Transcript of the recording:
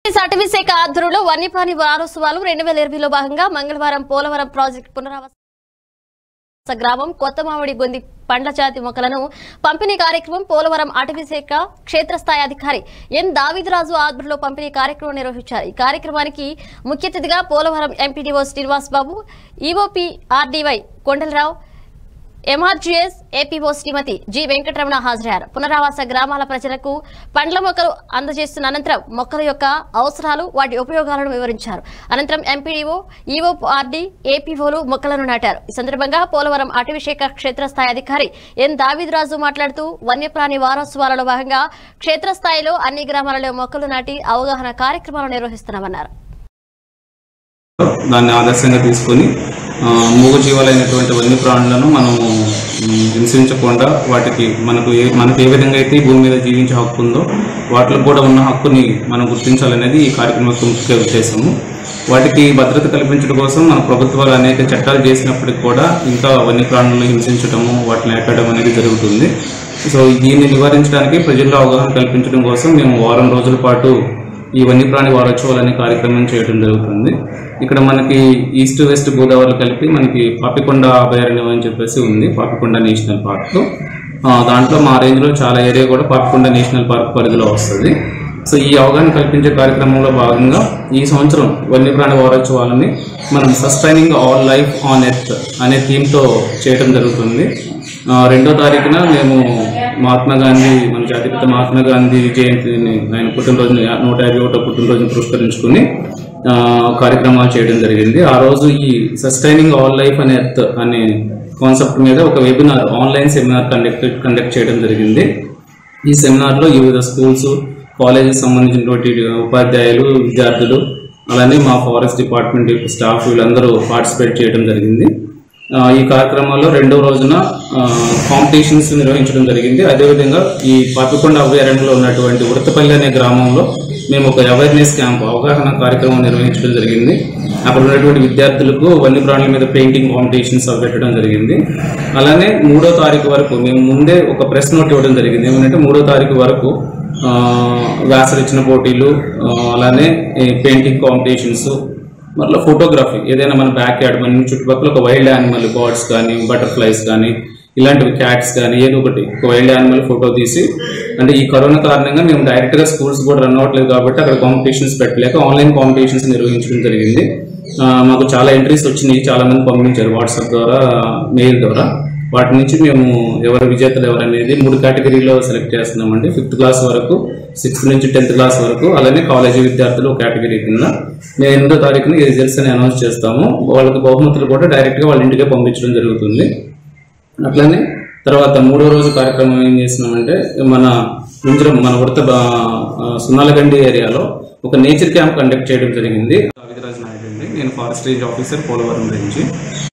అటవీ శాఖ ఆధ్వర్యంలో వన్యప్రాణి వారోత్సవాలు రెండు వేల ఇరవైలో భాగంగా మంగళవారం పోలవరం ప్రాజెక్టు పునరావాస గ్రామం కొత్త మామిడి గొంది పండ్ల జాతి మొక్కలను పంపిణీ కార్యక్రమం పోలవరం అటవీ శాఖ క్షేత్రస్థాయి అధికారి ఎన్ దావిదరాజు ఆధ్వర్యంలో పంపిణీ కార్యక్రమం నిర్వహించారు ఈ కార్యక్రమానికి ముఖ్య అతిథిగా పోలవరం ఎంపీడీఓ శ్రీనివాస్ బాబు ఈఓపీ ఆర్డీవై Kondalarao MRGS APO Srimati G Venkataramana హాజరయ్యారు పునరావాస గ్రామాల ప్రజలకు పండ్ల మొక్కలు అందజేస్తున్న అనంతరం మొక్కల యొక్క అవసరాలు వాటి ఉపయోగాలను వివరించారు అనంతరం ఎంపీడీఓ ఈఓఆర్డీ ఏపీఓలు మొక్కలను నాటారు ఈ సందర్భంగా పోలవరం అటవీశాఖ క్షేత్రస్థాయి అధికారి ఎన్ దావిదరాజు మాట్లాడుతూ వన్యప్రాణి వారోత్సవాలలో భాగంగా క్షేత్రస్థాయిలో అన్ని గ్రామాలలో మొక్కలు నాటి అవగాహన కార్యక్రమాలు నిర్వహిస్తున్నామన్నారు దాన్ని ఆదర్శంగా తీసుకొని ఆ, మూగజీవాలైనటువంటి వన్యప్రాణులను మనము ఉమ్, హింసించకుండా వాటికి మనకు ఏ మనకు ఏ విధంగా అయితే ఈ భూమి మీద జీవించే హక్కు ఉందో వాటికి కూడా ఉన్న హక్కుని మనం గుర్తించాలనేది ఈ కార్యక్రమం యొక్క ముఖ్య ఉద్దేశము వాటికి భద్రత కల్పించడం కోసం మన ప్రభుత్వాలు అనేక చట్టాలు చేసినప్పటికి కూడా ఇంకా వన్యప్రాణులను హింసించడము వాటిని ఎక్కడం అనేది జరుగుతుంది సో దీన్ని నివారించడానికి ప్రజల్లో అవగాహన కల్పించడం కోసం మేము వారం రోజుల పాటు ఈ వన్యప్రాణి వారోత్సవాలు అనే కార్యక్రమం చేయడం జరుగుతుంది ఇక్కడ మనకి ఈస్ట్ వెస్ట్ గోదావరి కలిపి మనకి పాపికొండ అభయారణ్యం అని చెప్పేసి ఉంది పాపికొండ నేషనల్ పార్క్ ఆ, దాంట్లో మా రేంజ్లో చాలా ఏరియా కూడా పాపికొండ నేషనల్ పార్క్ పరిధిలో వస్తుంది సో ఈ అవగాహన కల్పించే కార్యక్రమంలో భాగంగా ఈ సంవత్సరం వన్యప్రాణి వారోత్సవాలని మనం sustaining all life on earth అనే థీమ్తో చేయడం జరుగుతుంది ఆ, రెండో తారీఖున మేము మహాత్మా గాంధీ మన జాతిపిత మహాత్మా గాంధీ జయంతిని ఆయన పుట్టినరోజుని నూట యాభై ఒకటో పుట్టినరోజుని పురస్కరించుకుని ఆ, కార్యక్రమాలు చేయడం జరిగింది ఆ రోజు ఈ సస్టైనింగ్ ఆల్ లైఫ్ అనే ఎర్త్ అనే కాన్సెప్ట్ మీద ఒక webinar online seminar conduct conduct చేయడం జరిగింది ఈ సెమినార్లో వివిధ స్కూల్స్ కాలేజెస్ సంబంధించినటువంటి ఉపాధ్యాయులు విద్యార్థులు అలానే మా ఫారెస్ట్ డిపార్ట్మెంట్ యొక్క స్టాఫ్ వీళ్ళందరూ పార్టిసిపేట్ చేయడం జరిగింది ఆ, ఈ కార్యక్రమంలో రెండో రోజున కాంపిటీషన్స్ నిర్వహించడం జరిగింది అదేవిధంగా ఈ పాపికొండ అభయారణ్యంలో ఉన్నటువంటి ఉడతపల్లి అనే గ్రామంలో మేము ఒక అవేర్నెస్ క్యాంప్ అవగాహన కార్యక్రమం నిర్వహించడం జరిగింది అక్కడ ఉన్నటువంటి విద్యార్థులకు వన్యప్రాణుల మీద పెయింటింగ్ కాంపిటీషన్స్ అవి పెట్టడం జరిగింది అలానే మూడో తారీఖు వరకు మేము ముందే ఒక ప్రెస్ నోట్ ఇవ్వడం జరిగింది ఏమంటే మూడో తారీఖు వరకు ఆ, వ్యాసరచన పోటీలు ఆ, అలానే పెయింటింగ్ కాంపిటీషన్స్ మళ్ళీ ఫోటోగ్రఫీ ఏదైనా మన బ్యాక్ యార్డ్ మన చుట్టుపక్కల ఒక వైల్డ్ యానిమల్ బర్డ్స్ కానీ బటర్ఫ్లైస్ కానీ ఇలాంటివి క్యాట్స్ కానీ ఏదో ఒకటి ఒక వైల్డ్ యానిమల్ ఫోటో తీసి అంటే ఈ కరోనా కారణంగా మేము డైరెక్ట్గా స్కూల్స్ కూడా రన్ అవ్వట్లేదు కాబట్టి అక్కడ కాంపిటీషన్స్ పెట్టలేక ఆన్లైన్ కాంపిటీషన్స్ నిర్వహించడం జరిగింది ఆ, మాకు చాలా ఎంట్రీస్ వచ్చినాయి చాలా మంది పంపించారు వాట్సాప్ ద్వారా మెయిల్ ద్వారా వాటి నుంచి మేము ఎవరు విజేతలు ఎవరు అనేది మూడు కేటగిరీలో సెలెక్ట్ చేస్తున్నామండి ఫిఫ్త్ క్లాస్ వరకు సిక్స్త్ నుంచి టెన్త్ క్లాస్ వరకు అలానే కాలేజీ విద్యార్థులు ఒక కేటగిరీ కింద మేము ఎనిమిదో తారీఖున ఈ రిజల్ట్స్ అని అనౌన్స్ చేస్తాము వాళ్ళకి బహుమతులు కూడా డైరెక్ట్గా వాళ్ళ ఇంటికే పంపించడం జరుగుతుంది అట్లనే తర్వాత మూడో రోజు కార్యక్రమం ఏం చేసినామంటే మన ముంజరం మన వృత్త సున్నాలగండి ఏరియాలో ఒక నేచర్ క్యాంప్ కండక్ట్ చేయడం జరిగింది కావిదరాజ్ నాయుడు అండి నేను forest range officer Polavaram range